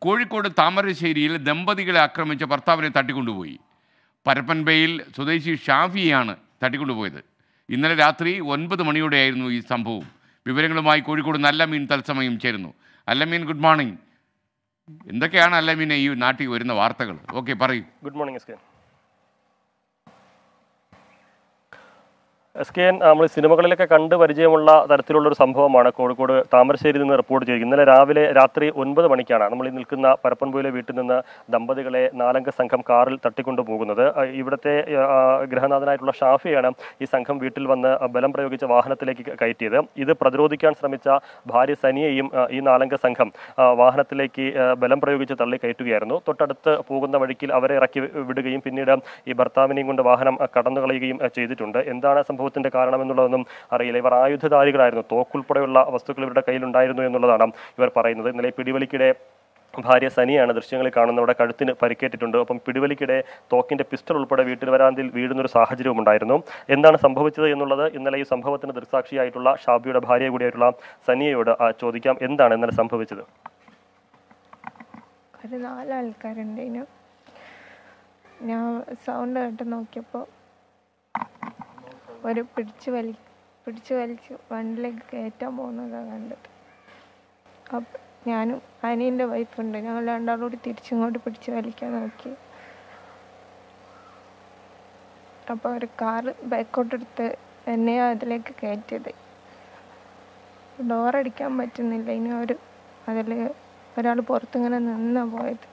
കോഴിക്കോട് താമരശ്ശേരിയിൽ ദമ്പതികളെ ആക്രമിച്ച ഭർത്താവിനെ തട്ടിക്കൊണ്ടുപോയി പരപ്പൻബയിൽ സ്വദേശി ഷാഫിയെയാണ് തട്ടിക്കൊണ്ടുപോയത് ഇന്നലെ രാത്രി ഒൻപത് മണിയോടെയായിരുന്നു ഈ സംഭവം വിവരങ്ങളുമായി കോഴിക്കോട് നല്ല മീൻ തത്സമയം ചേരുന്നു അല്ലമീൻ ഗുഡ് മോർണിംഗ് എന്തൊക്കെയാണ് അല്ലമീനെ ഈ നാട്ടിൽ വരുന്ന വാർത്തകൾ ഓക്കെ പറയൂ good morning S K S K N നമ്മൾ സിനിമകളിലൊക്കെ കണ്ട് പരിചയമുള്ള തരത്തിലുള്ള ഒരു സംഭവമാണ് കോഴിക്കോട് താമരശ്ശേരിയിൽ നിന്ന് റിപ്പോർട്ട് ചെയ്തത് ഇന്നലെ രാവിലെ രാത്രി ഒൻപത് മണിക്കാണ് നമ്മൾ ഈ നിൽക്കുന്ന പരപ്പൻപുയിലെ വീട്ടിൽ നിന്ന് ദമ്പതികളെ നാലംഗ സംഘം കാറിൽ തട്ടിക്കൊണ്ടു പോകുന്നത് ആ, ഇവിടുത്തെ ആ, ഗൃഹനാഥനായിട്ടുള്ള ഷാഫിയാണ് ഈ സംഘം വീട്ടിൽ വന്ന് ബലം പ്രയോഗിച്ച വാഹനത്തിലേക്ക് കയറ്റിയത് ഇത് പ്രതിരോധിക്കാൻ ശ്രമിച്ച ഭാര്യ സനിയെയും ആ, ഈ നാലംഗ സംഘം ആ, വാഹനത്തിലേക്ക് ആ, ബലം പ്രയോഗിച്ച് തള്ളി കയറ്റുകയായിരുന്നു തൊട്ടടുത്ത് പോകുന്ന വഴിക്കിൽ അവരെ ഇറക്കി വിടുകയും പിന്നീട് ഈ ഭർത്താവിനെയും കൊണ്ട് വാഹനം ആ, കടന്നു കളയുകയും ആ, ചെയ്തിട്ടുണ്ട് എന്താണ് സംഭവത്തിന്റെ കാരണം എന്നുള്ളതൊന്നും അറിയില്ല ഇവർ ആയുധധാരികളായിരുന്നു തോക്കുൾപ്പെടെയുള്ള വസ്തുക്കൾ ഇവരുടെ കയ്യിലുണ്ടായിരുന്നു എന്നുള്ളതാണ് ഇവർ പറയുന്നത് ഇന്നലെ പിടിവലിക്കിടെ ഭാര്യ സനിയാണ് ദൃശ്യങ്ങളിൽ കാണുന്നവിടെ കഴുത്തിന് പരിക്കേറ്റിട്ടുണ്ട് ഒപ്പം പിടിവലിക്കിടെ തോക്കിന്റെ പിസ്റ്റൾ ഉൾപ്പെടെ വീട്ടിൽ വരാന്തിൽ വീഴുന്നൊരു സാഹചര്യവും ഉണ്ടായിരുന്നു എന്താണ് സംഭവിച്ചത് എന്നുള്ളത് ഇന്നലെ ഈ സംഭവത്തിന് ദൃക്സാക്ഷിയായിട്ടുള്ള ഷാബിയുടെ ഭാര്യ കൂടിയായിട്ടുള്ള സനിയയോട് ആ, ചോദിക്കാം എന്താണ് ഇന്നലെ സംഭവിച്ചത് ഒരു നാലാൾക്കാരുണ്ടേനു ഞാൻ സൗണ്ട് കേട്ട് നോക്കിയപ്പോൾ ഒരു പിടിച്ചു വലി പിടിച്ചു വലിച്ച് വണ്ടിലേക്ക് കയറ്റാൻ പോകുന്നതാണ് കണ്ടത് അപ്പം ഞാനും അനിയൻ്റെ വൈഫുണ്ട് ഞങ്ങൾ രണ്ടാളും കൂടി തിരിച്ചിങ്ങോട്ട് പിടിച്ചു വലിക്കാൻ നോക്കി അപ്പോൾ ഒരു കാറ് ബാക്കോട്ടെടുത്ത് എന്നെയാ അതിലേക്ക് കയറ്റിയത് ഡോറടിക്കാൻ പറ്റുന്നില്ല ഇനി ഒരു അതിൽ ഒരാൾ പുറത്തിങ്ങനെ നിന്നാ പോയത്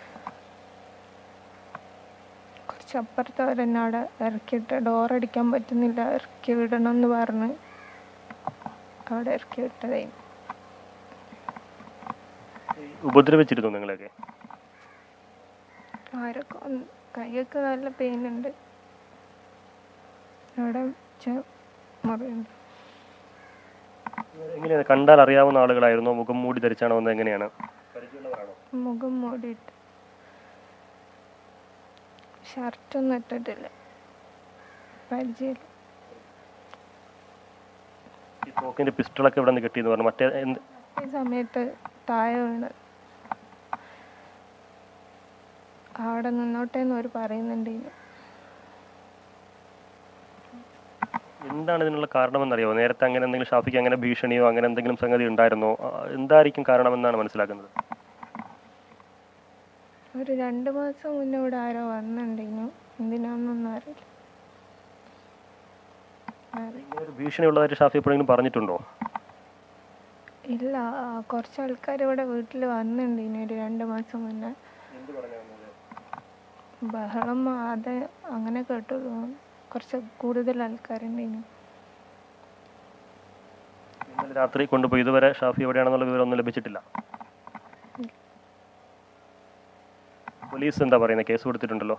കുറച്ച് അപ്പുറത്ത് അവരെന്നെ അവിടെ ഇറക്കിയിട്ട് ഡോറടിക്കാൻ പറ്റുന്നില്ല ഇറക്കി വിടണം എന്ന് പറഞ്ഞ് അവിടെ ഇറക്കി വിട്ടതായിരുന്നു ഉപദ്രവിച്ചിരുന്നു നിങ്ങളെയൊക്കെ ആരൊക്കെ ഒന്ന് കൈയൊക്കെ നല്ല പെയിൻ ഉണ്ട് അവിടെ ചെ- മുറിയുണ്ട് എങ്ങനെയാണ് കണ്ടാൽ അറിയാവുന്ന ആളുകളായിരുന്നോ മുഖം മൂടി ധരിച്ചാണോ എന്ന് എങ്ങനെയാണ് പരിചയമുള്ളവരാണോ മുഖം മൂടിയിട്ട് ഷർട്ടൊന്നും ഇട്ടിട്ടില്ല പരിചയമില്ല ഈ തോക്കിന്റെ പിസ്റ്റളൊക്കെ ഇവിടെ നിന്ന് കിട്ടിയെന്ന് പറഞ്ഞു മറ്റേ എന്ത് ഈ സമയത്ത് താഴെ വീണ് അവിടെ നിന്നോട്ടെ എന്ന് അവർ പറയുന്നുണ്ടായിരുന്നു എന്താണ് ഇതിനുള്ള കാരണമെന്നറിയാമോ നേരത്തെ അങ്ങനെ എന്തെങ്കിലും ഷാഫിക്ക് അങ്ങനെ ഭീഷണിയോ അങ്ങനെ എന്തെങ്കിലും സംഗതി ഉണ്ടായിരുന്നോ ആ, എന്തായിരിക്കും കാരണമെന്നാണ് മനസ്സിലാക്കുന്നത് ഒരു രണ്ട് മാസം മുന്നേ ഇവിടെ ആരോ വന്നിട്ടുണ്ടായിരുന്നു എന്തിനാന്നൊന്നും അറിയില്ല അറിയില്ല. ഇങ്ങനെ ഒരു ഭീഷണി ഉള്ളതായിട്ട് ഷാഫി എപ്പോഴെങ്കിലും പറഞ്ഞിട്ടുണ്ടോ ഇല്ല ആ, കുറച്ച് ആൾക്കാർ ഇവിടെ വീട്ടിൽ വന്നിട്ടുണ്ടായിരുന്നു ഒരു രണ്ട് മാസം മുന്നേ ബഹളം അത് അങ്ങനെ കേട്ടുള്ളൂ കുറച്ച് കൂടുതൽ ആൾക്കാരുണ്ടായിരുന്നു ഇന്നലെ രാത്രി കൊണ്ടുപോയി ഇതുവരെ ഷാഫി എവിടെയാണെന്നുള്ള വിവരമൊന്നും ലഭിച്ചിട്ടില്ല പോലീസ് എന്താ പറയുന്നത് കേസ് കൊടുത്തിട്ടുണ്ടല്ലോ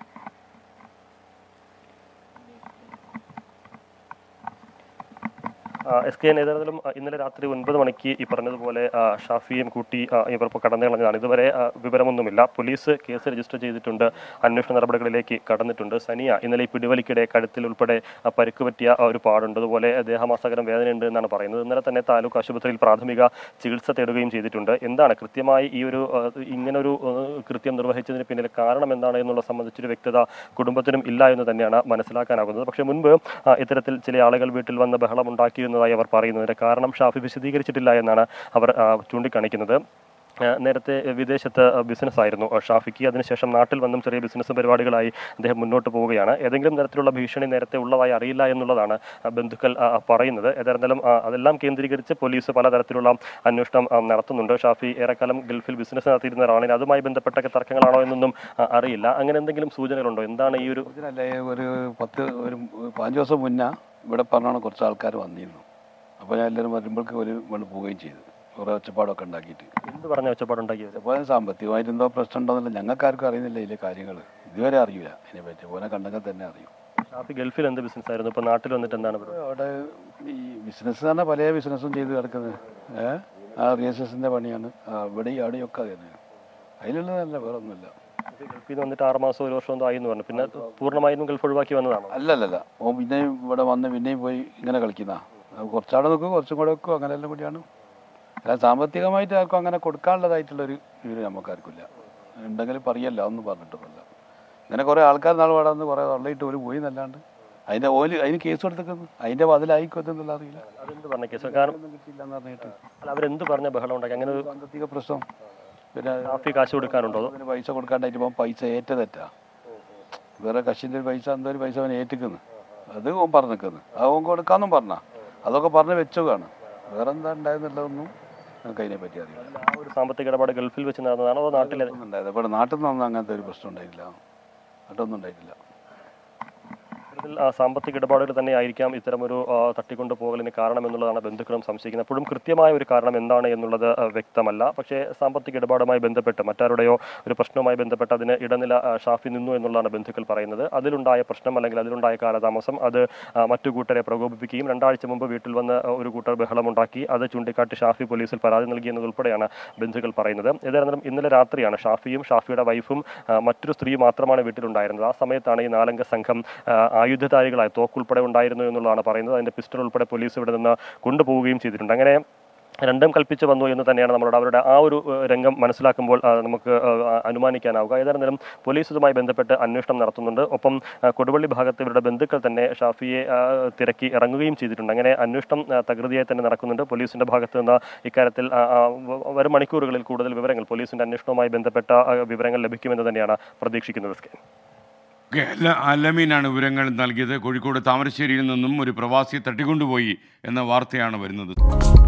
എസ് കെ എൻ ഏതായാലും ആ, ഇന്നലെ രാത്രി ഒൻപത് മണിക്ക് ഈ പറഞ്ഞതുപോലെ ആ, ഷാഫിയും കൂട്ടി ആ, ഇവർ ഇപ്പോൾ കടന്നു കളഞ്ഞതാണ് ഇതുവരെ ആ, വിവരമൊന്നുമില്ല പോലീസ് കേസ് രജിസ്റ്റർ ചെയ്തിട്ടുണ്ട് അന്വേഷണ നടപടികളിലേക്ക് കടന്നിട്ടുണ്ട് സനിയ ഇന്നലെ ഈ പിടിവലിക്കിടെ കഴുത്തിൽ ഉൾപ്പെടെ ആ, പരിക്ക് പറ്റിയ ആ, ഒരു പാടുണ്ട് അതുപോലെ ദേഹമാസകരം വേദനയുണ്ട് എന്നാണ് പറയുന്നത് ഇന്നലെ തന്നെ താലൂക്ക് ആശുപത്രിയിൽ പ്രാഥമിക ചികിത്സ തേടുകയും ചെയ്തിട്ടുണ്ട് എന്താണ് കൃത്യമായി ഈ ഒരു ആ, ഇങ്ങനൊരു ആ, കൃത്യം നിർവഹിച്ചതിന് പിന്നിൽ കാരണം എന്താണ് എന്നുള്ള സംബന്ധിച്ചൊരു വ്യക്തത കുടുംബത്തിനും ഇല്ല എന്ന് തന്നെയാണ് മനസ്സിലാക്കാനാകുന്നത് പക്ഷേ മുൻപ് ആ, ഇത്തരത്തിൽ ചില ആളുകൾ വീട്ടിൽ വന്ന് ബഹളം ഉണ്ടാക്കിയിരുന്നതായി അവർ പറയുന്നതിന്റെ കാരണം ഷാഫി വിശദീകരിച്ചിട്ടില്ല എന്നാണ് അവർ ആ, ചൂണ്ടിക്കാണിക്കുന്നത് ആ, നേരത്തെ വിദേശത്ത് ബിസിനസ് ആയിരുന്നു ആ, ഷാഫിക്ക് അതിനുശേഷം നാട്ടിൽ വന്നും ചെറിയ ബിസിനസ് പരിപാടികളായി അദ്ദേഹം മുന്നോട്ട് പോവുകയാണ് ഏതെങ്കിലും തരത്തിലുള്ള ഭീഷണി നേരത്തെ ഉള്ളതായി അറിയില്ല എന്നുള്ളതാണ് ആ, ബന്ധുക്കൾ ആ, പറയുന്നത് ഏതായിരുന്നാലും ആ, അതെല്ലാം കേന്ദ്രീകരിച്ച് പോലീസ് പലതരത്തിലുള്ള അന്വേഷണം ആ, നടത്തുന്നുണ്ട് ഷാഫി ഏറെക്കാലം ഗൾഫിൽ ബിസിനസ് നടത്തിയിരുന്ന ഒരാളിന് അതുമായി ബന്ധപ്പെട്ടൊക്കെ തർക്കങ്ങളാണോ എന്നൊന്നും ആ, അറിയില്ല അങ്ങനെ എന്തെങ്കിലും സൂചനകളുണ്ടോ എന്താണ് ഈ ഒരു ഇതിനല്ലേ ഒരു പത്ത് ഒരു പതിനഞ്ച് ദിവസം മുന്നേ ഇവിടെ പറഞ്ഞാണ് കുറച്ച് ആൾക്കാർ വന്നിരുന്നു അപ്പോൾ ഞാൻ എല്ലാവരും വരുമ്പോഴേക്ക് ഒരു ഇവിടെ പോവുകയും ചെയ്തു കുറേ ഒച്ചപ്പാടൊക്കെ ഉണ്ടാക്കിയിട്ട് എന്ത് പറഞ്ഞ ഒച്ചപ്പാടുണ്ടാക്കിയത് അപ്പോൾ അതിന് സാമ്പത്തികമായിട്ട് എന്തോ പ്രശ്നം ഉണ്ടോന്നില്ല ഞങ്ങൾക്കാർക്കും അറിയുന്നില്ല ഇതിലെ കാര്യങ്ങൾ ഇതുവരെ അറിയില്ല ഇതിനെപ്പറ്റി ഓനെ കണ്ടെങ്കിൽ തന്നെ അറിയും ഷാഫി ഗൾഫിൽ എന്ത് ബിസിനസ് ആയിരുന്നു ഇപ്പൊ നാട്ടിൽ വന്നിട്ട് എന്താണ് പരിപാടി? അവിടെ ഈ ബിസിനസ് തന്നെ പല ബിസിനസ്സും ചെയ്ത് കിടക്കുന്നത് ഏ ആ റിയൽ എസ്റ്റേറ്റിൻ്റെ പണിയാണ് ആ, ഇവിടെയും അവിടെയും ഒക്കെ അത് തന്നെ അതിലുള്ളതല്ല വേറെ ഒന്നുമില്ല ഇത് ഗൾഫിൽ നിന്ന് വന്നിട്ട് ആറ് മാസം ഒരു വർഷം എന്തോ ആയി എന്ന് പറഞ്ഞു പിന്നെ പൂർണ്ണമായും ഗൾഫ് ഒഴിവാക്കി വന്നതാണോ അല്ലല്ലല്ല ഓ പിന്നെയും ഇവിടെ വന്ന് പിന്നെയും പോയി ഇങ്ങനെ കളിക്കുന്ന കുറച്ചാടെ നിൽക്കും കുറച്ചും കൂടെ വെക്കും അങ്ങനെ എല്ലാം കൂടിയാണ് അല്ല സാമ്പത്തികമായിട്ട് ആർക്കും അങ്ങനെ കൊടുക്കാനുള്ളതായിട്ടുള്ളൊരു വിവരം നമുക്കാർക്കില്ല ഉണ്ടെങ്കിൽ പറയല്ല ഒന്നും പറഞ്ഞിട്ടൊന്നുമില്ല ഇങ്ങനെ കുറേ ആൾക്കാർ നാൾ പാടാന്ന് കുറേ വെള്ളയിട്ട് ഒരു പോയി എന്നല്ലാണ്ട് അതിൻ്റെ ഓല് അതിന് കേസ് കൊടുത്തേക്കുന്നു അതിൻ്റെ ബദലായിക്കൊത്തെന്നുള്ള അറിയില്ല അതെന്ത് പറഞ്ഞ കേസ് കാരണം ഒന്നും കിട്ടിയില്ല എന്ന് പറഞ്ഞിട്ട് അല്ല, അവരെന്ത് പറഞ്ഞ ബഹളം ഉണ്ടാക്കി അങ്ങനെ ഒരു സാമ്പത്തിക പ്രശ്നം പിന്നെ ഷാഫി കാശ് കൊടുക്കാനുണ്ടോ അതോ അവന് പൈസ കൊടുക്കാണ്ടായിട്ട് ഇപ്പം പൈസ ഏറ്റ തെറ്റാ വേറെ കശിൻ്റെ ഒരു പൈസ എന്തോ ഒരു പൈസ അവൻ ഏറ്റിക്കുന്നു അത് ഓൻ പറഞ്ഞു നിൽക്കുന്നു അത് ഓൻ കൊടുക്കാന്നും പറഞ്ഞ അതൊക്കെ പറഞ്ഞ് വെച്ചതാണ് വേറെ എന്താ ഉണ്ടായെന്നുള്ളതൊന്നും നമുക്ക് അതിനെ പറ്റി അറിയില്ല ആ ഒരു സാമ്പത്തിക ഇടപാട് ഗൾഫിൽ വെച്ച് നടന്നതാണോ അതോ നാട്ടിലെ ഒന്നും ഉണ്ടായത് ഇവിടെ നാട്ടിൽ നിന്നൊന്നും അങ്ങനത്തെ ഒരു പ്രശ്നം ഉണ്ടായിട്ടില്ല നാട്ടൊന്നും ഉണ്ടായിട്ടില്ല ഇത്തരത്തിൽ ആ, സാമ്പത്തിക ഇടപാടുകൾ തന്നെ ആയിരിക്കാം ഇത്തരമൊരു ആ, തട്ടിക്കൊണ്ടു പോകലിന് കാരണം എന്നുള്ളതാണ് ബന്ധുക്കളും സംശയിക്കുന്നത് അപ്പോഴും കൃത്യമായ ഒരു കാരണം എന്താണ് എന്നുള്ളത് ആ, വ്യക്തമല്ല പക്ഷേ സാമ്പത്തിക ഇടപാടുമായി ബന്ധപ്പെട്ട് മറ്റാരുടെയോ ഒരു പ്രശ്നവുമായി ബന്ധപ്പെട്ട് അതിന് ഇടനില ആ, ഷാഫി നിന്നു എന്നുള്ളതാണ് ബന്ധുക്കൾ പറയുന്നത് അതിലുണ്ടായ പ്രശ്നം അല്ലെങ്കിൽ അതിലുണ്ടായ കാലതാമസം അത് ആ, മറ്റു കൂട്ടരെ പ്രകോപിപ്പിക്കുകയും രണ്ടാഴ്ച മുമ്പ് വീട്ടിൽ വന്ന് ആ, ഒരു കൂട്ടർ ബഹളമുണ്ടാക്കി അത് ചൂണ്ടിക്കാട്ടി ഷാഫി പോലീസിൽ പരാതി നൽകി എന്നതുൾപ്പെടെയാണ് ബന്ധുക്കൾ പറയുന്നത് ഏതായിരുന്നാലും ഇന്നലെ രാത്രിയാണ് ഷാഫിയും ഷാഫിയുടെ വൈഫും ആ, മറ്റൊരു സ്ത്രീ മാത്രമാണ് വീട്ടിലുണ്ടായിരുന്നത് ആ സമയത്താണ് ഈ നാലംഗ സംഘം ആ, ആയുധധാരികളായ തോക്കുൾപ്പെടെ ഉണ്ടായിരുന്നു എന്നുള്ളതാണ് പറയുന്നത് അതിന്റെ പിസ്റ്റൾ ഉൾപ്പെടെ പോലീസ് ഇവിടെ നിന്ന് കൊണ്ടുപോവുകയും ചെയ്തിട്ടുണ്ട് അങ്ങനെ രണ്ടും കൽപ്പിച്ച് വന്നു എന്ന് തന്നെയാണ് നമ്മളോട് അവരുടെ ആ ഒരു ഏഹ്, രംഗം മനസ്സിലാക്കുമ്പോൾ ആ, നമുക്ക് ഏഹ്, ആ, അനുമാനിക്കാനാവുക ഏതായിരുന്നാലും പോലീസ് ഇതുമായി ബന്ധപ്പെട്ട് അന്വേഷണം നടത്തുന്നുണ്ട് ഒപ്പം ആ, കൊടുവള്ളി ഭാഗത്ത് ഇവരുടെ ബന്ധുക്കൾ തന്നെ ഷാഫിയെ ആ, തിരക്കി ഇറങ്ങുകയും ചെയ്തിട്ടുണ്ട് അങ്ങനെ അന്വേഷണം ആ, തകൃതിയായി തന്നെ നടക്കുന്നുണ്ട് പോലീസിന്റെ ഭാഗത്ത് നിന്ന് ഇക്കാര്യത്തിൽ ആ, ആ, വ- വരും മണിക്കൂറുകളിൽ കൂടുതൽ വിവരങ്ങൾ പോലീസിന്റെ അന്വേഷണവുമായി ബന്ധപ്പെട്ട ആ, വിവരങ്ങൾ ലഭിക്കുമെന്ന് തന്നെയാണ് പ്രതീക്ഷിക്കുന്നത് സ്കേ ഓക്കെ അല്ല അലമീനാണ് വിവരങ്ങൾ നൽകിയത് കോഴിക്കോട് താമരശ്ശേരിയിൽ നിന്നും ഒരു പ്രവാസിയെ തട്ടിക്കൊണ്ടുപോയി എന്ന വാർത്തയാണ് വരുന്നത്